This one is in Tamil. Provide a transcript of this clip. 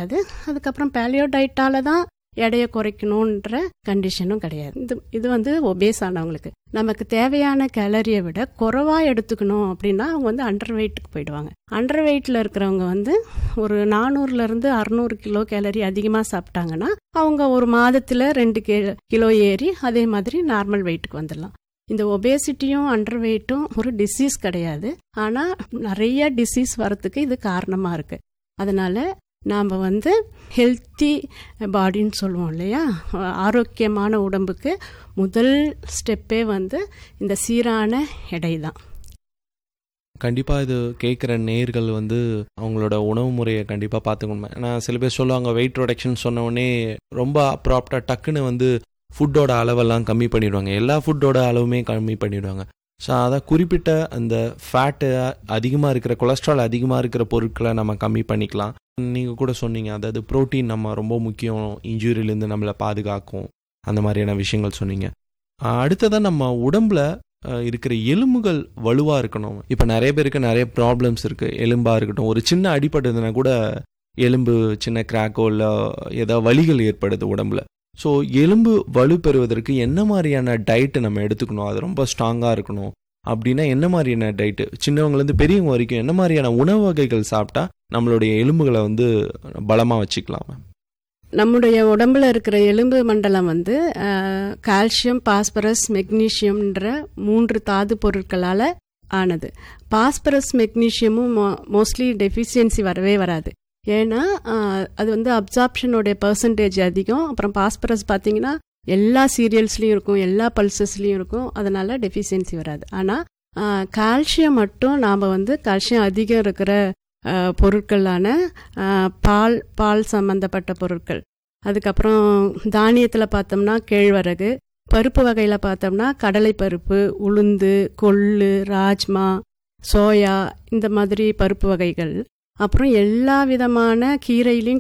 கிடையாது அதுக்கப்புறம் பேலியோ டயட்டால தான் எடையை குறைக்கணுன்ற கண்டிஷனும் கிடையாது இது இது வந்து ஒபேஸ் ஆனவங்களுக்கு நமக்கு தேவையான கேலரியை விட குறைவாக எடுத்துக்கணும் அப்படின்னா அவங்க வந்து அண்டர் வெயிட்டுக்கு போயிடுவாங்க அண்டர் வெயிட்டில் இருக்கிறவங்க வந்து ஒரு நானூறுலேருந்து அறநூறு கிலோ கேலரி அதிகமாக சாப்பிட்டாங்கன்னா அவங்க ஒரு மாதத்தில் ரெண்டு கி கிலோ ஏறி அதே மாதிரி நார்மல் வெயிட்டுக்கு வந்துடலாம் இந்த ஒபேசிட்டியும் அண்டர் வெயிட்டும் ஒரு டிசீஸ் கிடையாது ஆனால் நிறைய டிசீஸ் வரத்துக்கு இது காரணமாக இருக்குது அதனால் நாம் வந்து ஹெல்த்தி பாடின்னு சொல்லுவோம் இல்லையா ஆரோக்கியமான உடம்புக்கு முதல் ஸ்டெப்பே வந்து இந்த சீரான எடை தான் கண்டிப்பாக இது கேட்குற நேர்கள் வந்து அவங்களோட உணவு முறையை கண்டிப்பாக பார்த்துக்கணும் ஏன்னா சில பேர் சொல்லுவாங்க வெயிட் ரிடக்ஷன் சொன்ன உடனே ரொம்ப அப்ராப்டாக டக்குன்னு வந்து ஃபுட்டோட அளவெல்லாம் கம்மி பண்ணிடுவாங்க எல்லா ஃபுட்டோட அளவுமே கம்மி பண்ணிடுவாங்க ஸோ அதான் குறிப்பிட்ட அந்த ஃபேட்டு அதிகமாக இருக்கிற கொலஸ்ட்ரால் அதிகமாக இருக்கிற பொருட்களை நம்ம கம்மி பண்ணிக்கலாம் நீங்கள் கூட சொன்னீங்க அதாவது ப்ரோட்டீன் நம்ம ரொம்ப முக்கியம் இன்ஜுரியிலேருந்து நம்மளை பாதுகாக்கும் அந்த மாதிரியான விஷயங்கள் சொன்னீங்க அடுத்ததான் நம்ம உடம்புல இருக்கிற எலும்புகள் வலுவாக இருக்கணும் இப்போ நிறைய பேருக்கு நிறைய ப்ராப்ளம்ஸ் இருக்குது எலும்பாக இருக்கட்டும் ஒரு சின்ன அடிபட்டதுன்னா கூட எலும்பு சின்ன கிராக்கோ இல்லை ஏதோ வலிகள் ஏற்படுது உடம்புல ஸோ எலும்பு வலு பெறுவதற்கு என்ன மாதிரியான டயட்டு நம்ம எடுத்துக்கணும் அது ரொம்ப ஸ்ட்ராங்காக இருக்கணும் அப்படின்னா என்ன மாதிரியான டயட்டு சின்னவங்கலேருந்து பெரியவங்க வரைக்கும் என்ன மாதிரியான உணவு வகைகள் சாப்பிட்டா நம்மளுடைய எலும்புகளை வந்து பலமாக வச்சுக்கலாம் நம்முடைய உடம்புல இருக்கிற எலும்பு மண்டலம் வந்து கால்சியம் பாஸ்பரஸ் மெக்னீஷியம்ன்ற மூன்று தாது பொருட்களால் ஆனது பாஸ்பரஸ் மெக்னீஷியமும் மோஸ்ட்லி டெஃபிஷியன்சி வரவே வராது ஏன்னா அது வந்து அப்சார்ப்ஷனுடைய பர்சன்டேஜ் அதிகம் அப்புறம் பாஸ்பரஸ் பார்த்தீங்கன்னா எல்லா சீரியல்ஸ்லேயும் இருக்கும் எல்லா பல்சஸ்லேயும் இருக்கும் அதனால டெஃபிஷியன்சி வராது ஆனால் கால்சியம் மட்டும் நாம் வந்து கால்சியம் அதிகம் இருக்கிற பொருட்களான பால் பால் சம்மந்தப்பட்ட பொருட்கள் அதுக்கப்புறம் தானியத்தில் பார்த்தோம்னா கேழ்வரகு பருப்பு வகையில் பார்த்தோம்னா கடலை பருப்பு உளுந்து கொள்ளு ராஜ்மா சோயா இந்த மாதிரி பருப்பு வகைகள் அப்புறம் எல்லா விதமான கீரையிலையும்